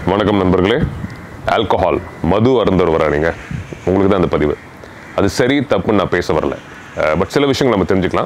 வணக்கம் நண்பர்களே ஆல்கஹால் மது அருந்தவர் வரா நீங்கள் உங்களுக்கு தான் அந்த பதிவு அது சரி தப்புன்னு நான் பேச வரல பட் சில விஷயங்கள் நம்ம தெரிஞ்சுக்கலாம்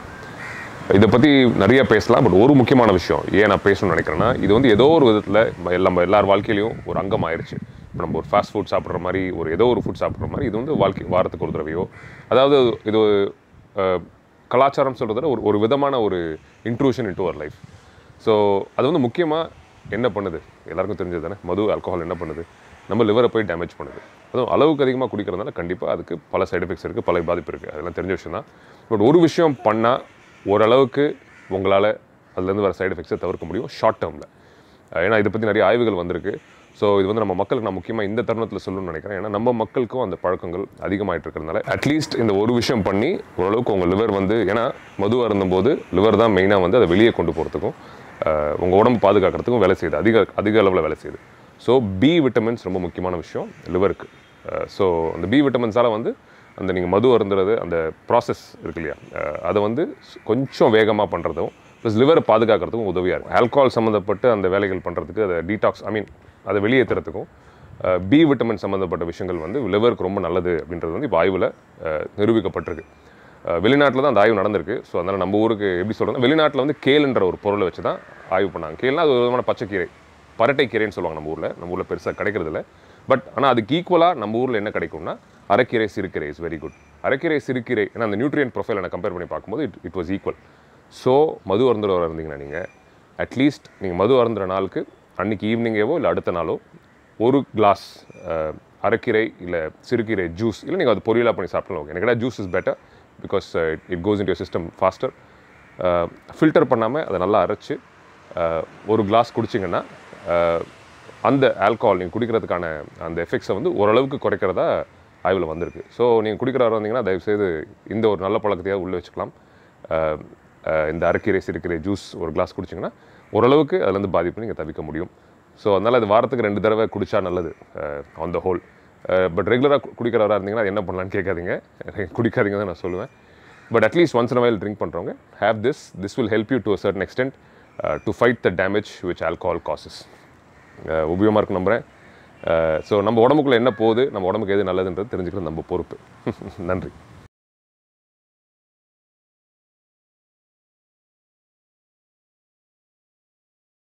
இதை பற்றி நிறைய பேசலாம் பட் ஒரு முக்கியமான விஷயம் ஏன் நான் பேசணும்னு நினைக்கிறேன்னா இது வந்து ஏதோ ஒரு விதத்தில் நம்ம எல்லார் வாழ்க்கையிலையும் ஒரு அங்கம் ஆயிடுச்சு இப்போ நம்ம ஒரு ஃபாஸ்ட் ஃபுட் சாப்பிட்ற மாதிரி ஒரு ஏதோ ஒரு ஃபுட் சாப்பிட்ற மாதிரி இது வந்து வாழ்க்கை வாரத்துக்கு ஒரு தடவையோ அதாவது இது அஹ், கலாச்சாரம் சொல்கிறத ஒரு ஒரு விதமான ஒரு intrusion into our life so அது வந்து முக்கியமாக என்ன பண்ணுது எல்லாருக்கும் தெரிஞ்சது தானே மது ஆல்கஹால் என்ன பண்ணுது நம்ம லிவரை போய் டேமேஜ் பண்ணுது அதுவும் அளவுக்கு அதிகமாக குடிக்கிறதுனால கண்டிப்பாக அதுக்கு பல சைடு எஃபெக்ட்ஸ் இருக்குது பல பாதிப்பு இருக்குது அதெல்லாம் தெரிஞ்ச விஷயம் தான் பட் ஒரு விஷயம் பண்ணால் ஓரளவுக்கு உங்களால் அதுலேருந்து வர சைடு எஃபெக்ட்ஸை தவிர்க்க முடியும் ஷார்ட் டேர்மில் ஏன்னா இதை பற்றி நிறைய ஆய்வுகள் வந்திருக்கு ஸோ இது வந்து நம்ம மக்களுக்கு நான் முக்கியமாக இந்த தருணத்தில் சொல்லணும்னு நினைக்கிறேன் ஏன்னா நம்ம மக்களுக்கும் அந்த பழக்கங்கள் அதிகமாகிட்டு இருக்கிறதுனால அட்லீஸ்ட் இந்த ஒரு விஷயம் பண்ணி ஓரளவுக்கு உங்கள் லிவர் வந்து ஏன்னா மது அருந்தும்போது லிவர் தான் மெயினாக வந்து அதை வெளியே கொண்டு போகிறதுக்கும் உங்கள் உடம்பு பாதுகாக்கிறதுக்கும் வேலை செய்யுது அதிக அதிக அளவில் வேலை செய்யுது ஸோ பி விட்டமின்ஸ் ரொம்ப முக்கியமான விஷயம் லிவருக்கு ஸோ அந்த பி விட்டமின்ஸால் வந்து அந்த நீங்கள் மது அருந்துறது அந்த ப்ராசஸ் இருக்கு இல்லையா அஹ் அதை வந்து ஸ்- கொஞ்சம் வேகமாக பண்ணுறதும் ப்ளஸ் லிவரை பாதுகாக்கிறதுக்கும் உதவியாக இருக்கும் ஆல்கஹால் சம்மந்தப்பட்டு அந்த வேலைகள் பண்ணுறதுக்கு அதை டீடாக்ஸ் ஐ மீன் அதை வெளியேற்றுறதுக்கும் பி விட்டமின் சம்மந்தப்பட்ட விஷயங்கள் வந்து லிவருக்கு ரொம்ப நல்லது அப்படின்றது வந்து இப்போ ஆய்வில் நிரூபிக்கப்பட்டிருக்கு அஹ் வெளிநாட்டில் தான் அந்த ஆய்வு நடந்திருக்கு ஸோ அதனால் நம்ம ஊருக்கு எப்படி சொல்கிறோம்னா வெளிநாட்டில் வந்து கேல்ன்ற ஒரு பொருளை வச்சு தான் ஆய்வு பண்ணாங்க கேல்னா அது ஒரு விதமான பச்சைக்கீரை பரட்டைக்கீரைன்னு சொல்லுவாங்க நம்ம ஊரில் நம்ம ஊரில் பெருசாக கிடைக்கிறது இல்ல பட் ஆனால் அதுக்கு ஈக்குவலாக நம்ம ஊரில் என்ன கிடைக்கும்னா அரைக்கீரை சிறுக்கீரை இஸ் வெரி குட் அரைக்கீரை சிறுக்கீரை ஏன்னா அந்த நியூட்ரியன் ப்ரொஃபைல் நான் கம்பேர் பண்ணி பார்க்கும்போது it it was equal so மது அருந்துறவர் இருந்தீங்கன்னா நீங்கள் அட்லீஸ்ட் நீங்கள் மது அருந்துற நாளுக்கு அன்னைக்கு ஈவினிங்கேவோ இல்லை அடுத்த நாளோ ஒரு கிளாஸ் அரைக்கீரை இல்லை சிறுகீரை ஜூஸ் இல்லை நீங்கள் அது பொரியலாக பண்ணி சாப்பிடலாம் ஓகே எனக்கு juice is better because it goes in your system faster filter பண்ணாமல் அதை நல்லா அரைச்சு அஹ், ஒரு கிளாஸ் குடிச்சிங்கன்னா அஹ், அந்த ஆல்கஹால் நீங்கள் குடிக்கிறதுக்கான அந்த எஃபெக்ட்ஸை வந்து ஓரளவுக்கு குறைக்கிறதா ஆய்வில் வந்திருக்கு ஸோ நீங்கள் குடிக்கிறவராக இருந்தீங்கன்னா தயவுசெய்து இந்த ஒரு நல்ல பழக்கத்தையாக உள்ளே வச்சுக்கலாம் அஹ், அஹ், இந்த அரைக்கீரை சிறுக்கீரை ஜூஸ் ஒரு கிளாஸ் குடிச்சிங்கன்னா ஓரளவுக்கு அதுலேருந்து பாதிப்பு நீங்கள் தவிர்க்க முடியும் ஸோ அதனால் அது வாரத்துக்கு ரெண்டு தடவை குடிச்சா நல்லது ஆன் த ஹோல் பட் ரெகுலராக குடிக்கிறவராக இருந்தீங்கன்னா அது என்ன பண்ணலான்னு கேட்காதீங்க குடிக்காதீங்க தான் நான் சொல்லுவேன் but at least once in while drink பண்ணுறவங்க have this this will help you to a certain extent to fight the damage which alcohol causes உபயோகமாக இருக்கு நம்புகிறேன் ஸோ நம்ம உடம்புக்குள்ளே என்ன போகுது நம்ம உடம்புக்கு எது நல்லதுன்றது தெரிஞ்சுக்கிறது நம்ம பொறுப்பு நன்றி